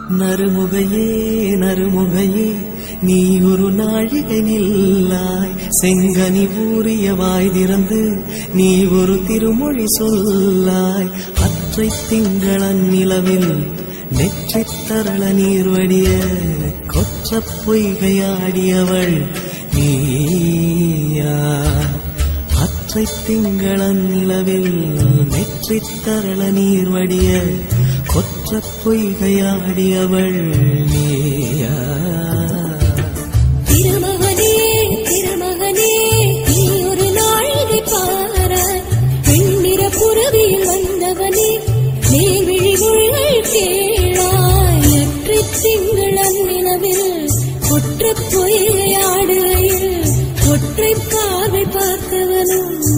நறுமுகையே நறுமுகையே நீ ஒரு நாழிகை நில்லாய் செங்கனி ஊறிய வாய் திறந்து நீ ஒரு திருமொழி சொல்லாய் அற்றை திங்களன் நிலவில் நெற்றித் தரள நீர் வடிய கொற்றப் பொய்கையாடியவள் நீயா அற்றை திங்களன் நிலவில் நெற்றித் தரள நீர் வடிய கொற்றப் பொய்கையாடியவள் நீயா திருமகனே திருமகனே நீ ஒரு நாழிகை பாராய் வெண்ணிற புறவியில் வந்தவனே நீ விழிமொழிகள் கேளாய் நெற்றி திங்களன் நிலவில் ஒற்றை பொய்கையாடுகையில் ஒற்றை பார்வை பார்த்தவனும்